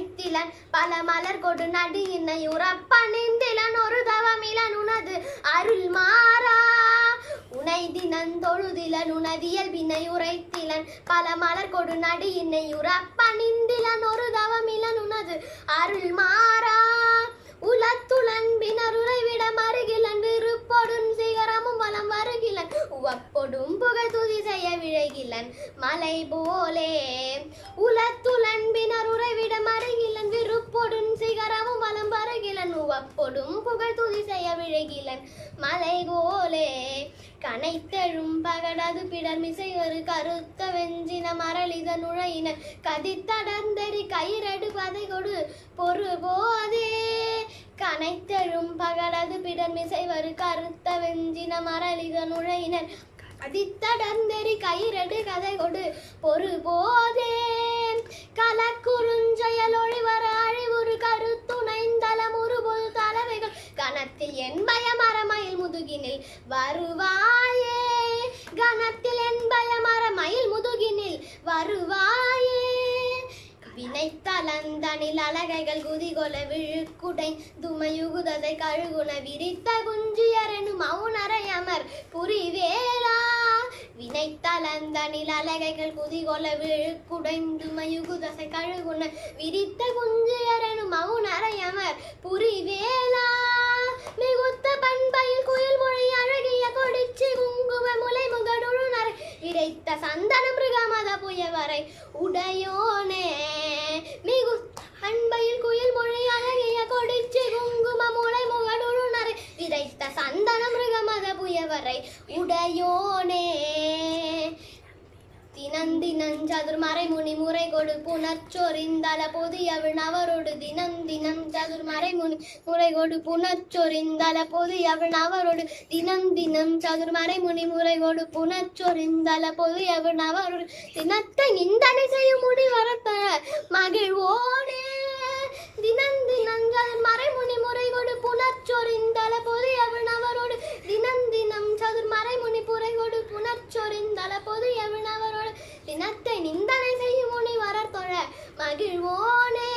உரைத்திலன் பல மலர் கொடு நடியினை உறப்பணிந்திலன் ஒரு தவமிலன் உனது அருள் மாறா உனை தினன் தொழுதிலன் உனதியல் வினை உரைத்திலன் பல மலர் கொடு நடியினை உறப்பணிந்திலன் ஒரு தவமிலன் உனது அருள் மாறா உலத்துலன் பினருறைவிட மருகிலன் விருப்பொடும் சிகரமும் வலம் வருகிலன் உவப்பொடும் புகழ் துதி செய்ய விழைகிலன் மலை போலே உலத்துலன் பினருறைவிட மருகிலன் விருப்பொடும் சிகரமும் வலம் வருகிலன் உவப்பொடும் புகழ் துதி செய்ய விழைகிலன் மலை போலே கனைத்தெழும் பகடது பிடர் மிசை ஒரு கருத்த வெஞ்சின மரளித நுழையின கதித்தடர்ந்தெறி கயிறடு பதை கொடு பொறு போதே கனைத்தெழும் பகடது பிடர் மிசை ஒரு கருத்த வெஞ்சின மரளித நுழையினர் அதித்தடர்ந்தெறி கயிறடு கதை கொடு பொறு போதே கலக்குறுஞ்செயல் ஒளிவர அழிவுறு கருத்துணைந்தலம் உருபொரு தலைவைகள் கணத்தில் என்பய மரமயில் முதுகினில் வருவாயே கணத்தில் என்பய மரமயில் முதுகினில் வருவாயே வினைத்தளந்தனில் அலகைகள் குதிகொல விழுக்குடை துமையுகுததை கழுகுன விரித்த குஞ்சியரெனும் மௌனரையமர் புரிவேலா வினைத்தளந்தனில் அலகைகள் குதிகொல விழுக்குடை துமையுகுதசை கழுகுன விரித்த குஞ்சியரெனும் மௌனரையமர் புரிவேலா மிகுத்த பண்பையில் குயில் மொழி அழகிய கொடிச்சி குங்கும முலை முகடுழுநரை விரைத்த சந்தன மிருகமத புயவரை உடையோனே மிகுத்த பண்பையில் குயில் மொழி அழகிய கொடிச்சி குங்கும முளை முகடுழுநரை விரைத்த சந்தன மிருகமத புயவரை உடையோனே தினந்தினம் சதுர்மறை முனி முறை கொடு புனச்சொரிந்தல பொதிய விண்ணவரோடு தினம் தினம் சதுர்மறை முனி முறை கொடு புனச்சொரிந்தல பொதிய விண்ணவரோடு தினம் தினம் சதுர்மறை முனி முறை கொடு புனச்சொரிந்தல பொதிய விண்ணவரோடு தினத்தை நிந்தனை செய்யும் முடி வரத்த மகிழ்வோனே தினம் தினம் சதுர்மறை முனி முறை கொடு புனச்சொரிந்தல பொதிய விண்ணவரோடு தினம் தினம் சதுர்மறை முனி புரை கொடு புனச்சொரிந்தல பொதிய விண்ணவரோடு தினத்தை நிந்தனை செய்யும் முனி வரத்தொழ மகிழ்வோனே